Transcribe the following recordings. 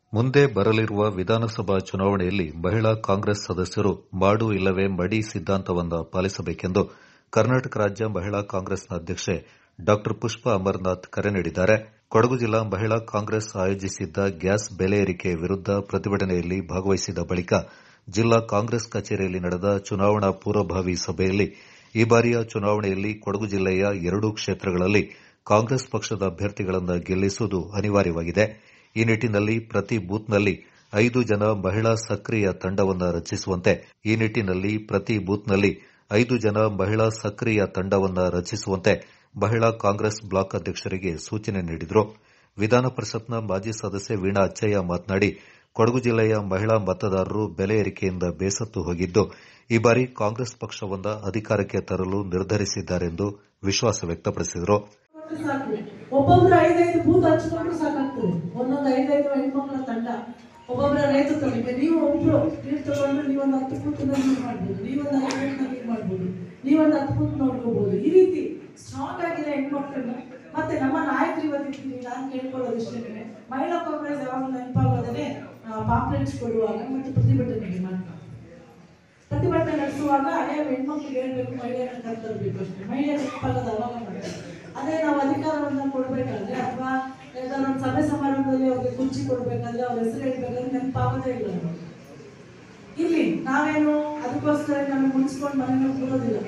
ಮುಂದೆ ಬರಲಿರುವ ವಿಧಾನಸಭಾ ಚುನಾವಣೆಯಲ್ಲಿ ಮಹಿಳಾ ಕಾಂಗ್ರೆಸ್ ಸದಸ್ಯರು ಮಾಡು ಇಲ್ಲವೇ ಮಡಿ ಸಿದ್ದಾಂತವನ್ನು ಪಾಲಿಸಬೇಕೆಂದು ಕರ್ನಾಟಕ ರಾಜ್ಯ ಮಹಿಳಾ ಕಾಂಗ್ರೆಸ್ನ ಅಧ್ಯಕ್ಷೆ ಡಾ ಪುಷ್ಪಾ ಅಮರನಾಥ್ ಕರೆ ನೀಡಿದ್ದಾರೆ ಕೊಡಗು ಜಿಲ್ಲಾ ಮಹಿಳಾ ಕಾಂಗ್ರೆಸ್ ಆಯೋಜಿಸಿದ್ದ ಗ್ಯಾಸ್ ಬೆಲೆ ಏರಿಕೆ ವಿರುದ್ದ ಪ್ರತಿಭಟನೆಯಲ್ಲಿ ಭಾಗವಹಿಸಿದ ಬಳಿಕ ಜಿಲ್ಲಾ ಕಾಂಗ್ರೆಸ್ ಕಚೇರಿಯಲ್ಲಿ ನಡೆದ ಚುನಾವಣಾ ಪೂರ್ವಭಾವಿ ಸಭೆಯಲ್ಲಿ ಈ ಬಾರಿಯ ಚುನಾವಣೆಯಲ್ಲಿ ಕೊಡಗು ಜಿಲ್ಲೆಯ ಎರಡೂ ಕ್ಷೇತ್ರಗಳಲ್ಲಿ ಕಾಂಗ್ರೆಸ್ ಪಕ್ಷದ ಅಭ್ಯರ್ಥಿಗಳನ್ನು ಗೆಲ್ಲಿಸುವುದು ಅನಿವಾರ್ಯವಾಗಿದೆ ಈ ನಿಟ್ಟಿನಲ್ಲಿ ಪ್ರತಿ ಬೂತ್ನಲ್ಲಿ ಐದು ಜನ ಮಹಿಳಾ ಸಕ್ರಿಯ ತಂಡವನ್ನು ರಚಿಸುವಂತೆ ಈ ನಿಟ್ಟಿನಲ್ಲಿ ಪ್ರತಿ ಬೂತ್ನಲ್ಲಿ ಐದು ಜನ ಮಹಿಳಾ ಸಕ್ರಿಯ ತಂಡವನ್ನು ರಚಿಸುವಂತೆ ಮಹಿಳಾ ಕಾಂಗ್ರೆಸ್ ಬ್ಲಾಕ್ ಅಧ್ಯಕ್ಷರಿಗೆ ಸೂಚನೆ ನೀಡಿದರು ವಿಧಾನ ಪರಿಷತ್ನ ಮಾಜಿ ಸದಸ್ಯೆ ವೀಣಾ ಅಚ್ಚಯ್ಯ ಮಾತನಾಡಿ ಕೊಡಗು ಜಿಲ್ಲೆಯ ಮಹಿಳಾ ಮತದಾರರು ಬೆಲೆ ಏರಿಕೆಯಿಂದ ಬೇಸತ್ತು ಹೋಗಿದ್ದು ಈ ಬಾರಿ ಕಾಂಗ್ರೆಸ್ ಪಕ್ಷವನ್ನು ಅಧಿಕಾರಕ್ಕೆ ತರಲು ನಿರ್ಧರಿಸಿದ್ದಾರೆಂದು ವಿಶ್ವಾಸ ವ್ಯಕ್ತಪಡಿಸಿದರು ಸಾಕು ಒಬ್ಬೊಬ್ರು ಐದೈದು ಬೂತ್ ಹಚ್ಕೊಂಡ್ರು ಸಾಕಾಗ್ತದೆ ಒಂದೊಂದು ಐದೈದು ಹೆಣ್ಮಕ್ಳ ತಂಡ ಒಬ್ಬೊಬ್ಬರ ನೇತೃತ್ವಕ್ಕೆ ನೀವು ಒಬ್ರು ನೀವು ತಗೊಂಡ್ರೆ ನೀವೊಂದು ಹತ್ತು ಬೂತ್ ನೀವು ಮಾಡ್ಬೋದು ನೀವೊಂದು ಐದು ಬೂತ್ ನೀವು ಮಾಡ್ಬೋದು ನೀವೊಂದು ಹತ್ತು ಬೂತ್ ನೋಡ್ಕೋಬಹುದು ಈ ರೀತಿ ಸ್ಟ್ರಾಂಗ್ ಆಗಿರೋ ಹೆಣ್ಮಕ್ಳನ್ನ ಮತ್ತೆ ನಮ್ಮ ನಾಯಕರು ಇವತ್ತಿರ್ತೀವಿ ನಾನು ಕೇಳ್ಕೊಳ್ಳೋದು ಇಷ್ಟೇ ಮಹಿಳಾ ಕಾಂಗ್ರೆಸ್ ಯಾವಾಗ ನೆನಪಾಗೋದೇ ಪಾಂಪ್ಲೆಟ್ಸ್ ಕೊಡುವಾಗ ಮತ್ತು ಪ್ರತಿಭಟನೆಗೆ ಮಾತ್ರ ಪ್ರತಿಭಟನೆ ನಡೆಸುವಾಗ ಹಳೆಯ ಹೆಣ್ಮಕ್ಳಿಗೆ ಹೇಳ್ಬೇಕು ಮಹಿಳೆಯರನ್ನ ಕರ್ತರಬೇಕು ಅಷ್ಟೇ ಮಹಿಳೆ ನೆನಪಾಗೋದು ಅವಾಗ ಮಾಡ್ತಾರೆ ಅದೇ ನಾವು ಅಧಿಕಾರವನ್ನ ಕೊಡ್ಬೇಕಾದ್ರೆ ಅಥವಾ ಯಾವ್ದಾದ್ರು ಒಂದು ಸಭೆ ಸಮಾರಂಭದಲ್ಲಿ ಅವ್ರಿಗೆ ಕುರ್ಚಿ ಕೊಡ್ಬೇಕಾದ್ರೆ ಅವ್ರ ಹೆಸರು ಹೇಳ್ಬೇಕಾದ್ರೆ ನೆನಪಾಗೋದೇ ಇಲ್ಲ ನಮ್ಗೆ. ಇಲ್ಲಿ ನಾವೇನು ಅದಕ್ಕೋಸ್ಕರ ನಮಗೆ ಮುನ್ಸ್ಕೊಂಡು ಮನೆಗೆ ಕೂರೋದಿಲ್ಲ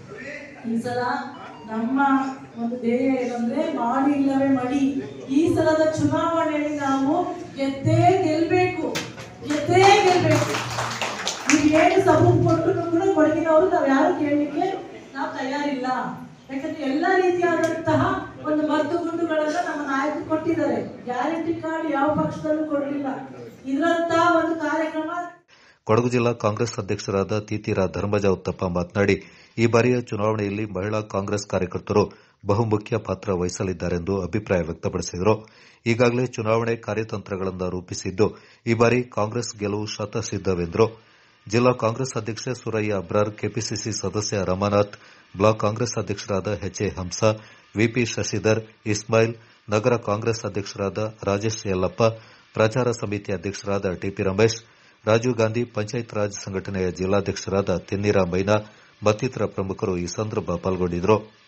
ಈ ಸಲ ನಮ್ಮ ಒಂದು ಧ್ಯೇಯ ಏನಂದ್ರೆ ಮಾಡಿ ಇಲ್ಲವೇ ಮಡಿ ಈ ಸಲದ ಚುನಾವಣೆಯಲ್ಲಿ ನಾವು ಗೆದ್ದೇ ಗೆಲ್ಬೇಕು ಗೆದ್ದೇ ಗೆಲ್ಬೇಕು ನೀವು ಏನು ಸಬೂಬ್ ಕೊಟ್ಟರು ಕೂಡ ಕೊಡಗಿನವರು ನಾವು ಯಾರು ಕೇಳಲಿಕ್ಕೆ ನಾವು ತಯಾರಿಲ್ಲ ಯಾಕಂದ್ರೆ ಎಲ್ಲ ರೀತಿಯಾದಂತಹ ಒಂದು ಮದ್ದು ಗುಂಡುಗಳನ್ನ ನಮ್ಮ ನಾಯಕರು ಕೊಟ್ಟಿದ್ದಾರೆ ಗ್ಯಾರಂಟಿ ಕಾರ್ಡ್ ಯಾವ ಪಕ್ಷದಲ್ಲೂ ಕೊಡಲಿಲ್ಲ ಇದರಂತಹ ಒಂದು ಕಾರ್ಯಕ್ರಮ ಕೊಡಗು ಜಿಲ್ಲಾ ಕಾಂಗ್ರೆಸ್ ಅಧ್ಯಕ್ಷರಾದ ತೀತೀರ ಧರ್ಮಜ ಉತ್ತಪ್ಪ ಮಾತನಾಡಿ ಈ ಬಾರಿಯ ಚುನಾವಣೆಯಲ್ಲಿ ಮಹಿಳಾ ಕಾಂಗ್ರೆಸ್ ಕಾರ್ಯಕರ್ತರು ಬಹುಮುಖ್ಯ ಪಾತ್ರ ವಹಿಸಲಿದ್ದಾರೆಂದು ಅಭಿಪ್ರಾಯ ವ್ಯಕ್ತಪಡಿಸಿದರು ಈಗಾಗಲೇ ಚುನಾವಣೆ ಕಾರ್ಯತಂತ್ರಗಳನ್ನು ರೂಪಿಸಿದ್ದು ಈ ಬಾರಿ ಕಾಂಗ್ರೆಸ್ ಗೆಲುವು ಶತಸಿದ್ದವೆಂದರು ಜಿಲ್ಲಾ ಕಾಂಗ್ರೆಸ್ ಅಧ್ಯಕ್ಷೆ ಸುರಯ್ಯ ಅಬ್ರಾರ್ ಕೆಪಿಸಿಸಿ ಸದಸ್ಯ ರಮಾನಾಥ್ ಬ್ಲಾಕ್ ಕಾಂಗ್ರೆಸ್ ಅಧ್ಯಕ್ಷರಾದ ಎಚ್ಎ ಹಂಸ ವಿಪಿ ಶಶಿಧರ್ ಇಸ್ಮಾಯಿಲ್ ನಗರ ಕಾಂಗ್ರೆಸ್ ಅಧ್ಯಕ್ಷರಾದ ರಾಜೇಶ್ ಯಲ್ಲಪ್ಪ ಪ್ರಚಾರ ಸಮಿತಿ ಅಧ್ಯಕ್ಷರಾದ ಟಿಪಿ ರಮೇಶ್ ರಾಜೀವ್ ಗಾಂಧಿ ಪಂಚಾಯತ್ ರಾಜ್ ಸಂಘಟನೆಯ ಜಿಲ್ಲಾಧ್ಯಕ್ಷರಾದ ತೆನ್ನೀರ ಮೈನಾ ಮತ್ತಿತರ ಪ್ರಮುಖರು ಈ ಸಂದರ್ಭ ಪಾಲ್ಗೊಂಡಿದ್ದರು